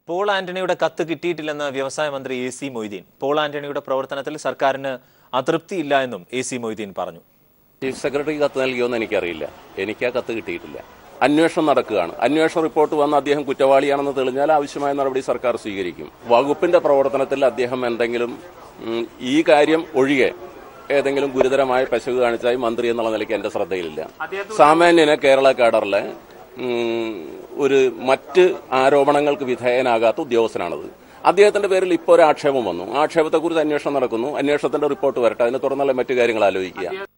Paul ആന്റണിയുടെ കത്ത് കിട്ടിയിട്ടില്ലെന്ന് വ്യവസായ മന്ത്രി എ സി മൊയ്തീൻ പോൾ ആന്റണിയുടെ പ്രവർത്തനത്തിൽ സർക്കാരിന് അതൃപ്തിയില്ല എന്നും എ സി മൊയ്തീൻ പറഞ്ഞു ചീഫ് സെക്രട്ടറി കത്ത് നൽകിയോന്ന് എനിക്കറിയില്ല എനിക്ക് ആ കത്ത് കിട്ടിയിട്ടില്ല അന്വേഷണം നടക്കുകയാണ് അന്വേഷണ റിപ്പോർട്ട് വന്ന് അദ്ദേഹം കുറ്റവാളിയാണെന്ന് തെളിഞ്ഞാൽ ആവശ്യമായ നടപടി സർക്കാർ സ്വീകരിക്കും വകുപ്പിന്റെ പ്രവർത്തനത്തിൽ അദ്ദേഹം എന്തെങ്കിലും ഉം, ഈ കാര്യം ഒഴികെ ഏതെങ്കിലും ഗുരുതരമായ പശക് കാണിച്ചായി മന്ത്രി എന്നുള്ള നിലയ്ക്ക് എന്റെ ശ്രദ്ധയിലില്ല സാമാന്യന് കേരള കാഡറിലെ ഉം, ഒരു മറ്റ് ആരോപണങ്ങൾക്ക് വിധേയനാകാത്ത ഉദ്യോഗസ്ഥനാണത് അദ്ദേഹത്തിന്റെ പേരിൽ ഇപ്പോൾ ഒരു ആക്ഷേപം വന്നു ആക്ഷേപത്തെക്കുറിച്ച് അന്വേഷണം നടക്കുന്നു അന്വേഷണത്തിന്റെ റിപ്പോർട്ട് വരട്ടെ അതിനെ തുടർന്നുള്ള മറ്റു കാര്യങ്ങൾ ആലോചിക്കുക